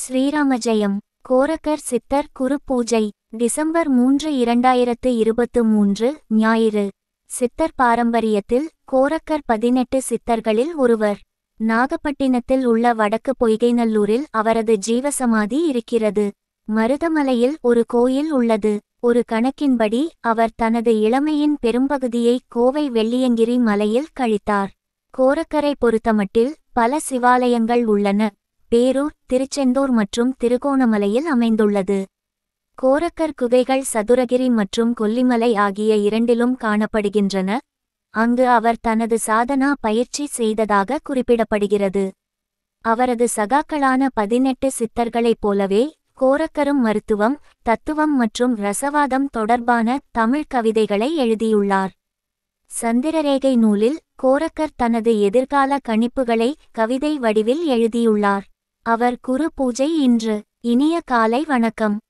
ஸ்ரீராம ஜெயம் கோரக்கர் சித்தர் குரு பூஜை டிசம்பர் மூன்று இரண்டாயிரத்து இருபத்து மூன்று ஞாயிறு சித்தர் பாரம்பரியத்தில் கோரக்கர் பதினெட்டு சித்தர்களில் ஒருவர் நாகப்பட்டினத்தில் உள்ள வடக்கு பொய்கைநல்லூரில் அவரது ஜீவசமாதி இருக்கிறது மருதமலையில் ஒரு கோயில் உள்ளது ஒரு கணக்கின்படி அவர் தனது இளமையின் பெரும்பகுதியை கோவை வெள்ளியங்கிரி மலையில் கழித்தார் கோரக்கரை பொறுத்தமட்டில் பல சிவாலயங்கள் உள்ளன பேரூர் திருச்செந்தூர் மற்றும் திருகோணமலையில் அமைந்துள்ளது கோரக்கர் குகைகள் சதுரகிரி மற்றும் கொல்லிமலை ஆகிய இரண்டிலும் காணப்படுகின்றன அங்கு அவர் தனது சாதனா பயிற்சி செய்ததாக குறிப்பிடப்படுகிறது அவரது சகாக்களான பதினெட்டு சித்தர்களைப் போலவே கோரக்கரும் மருத்துவம் தத்துவம் மற்றும் ரசவாதம் தொடர்பான தமிழ் கவிதைகளை எழுதியுள்ளார் சந்திரரேகை நூலில் கோரக்கர் தனது எதிர்கால கணிப்புகளை கவிதை வடிவில் எழுதியுள்ளார் அவர் குரு பூஜை இன்று இனிய காலை வணக்கம்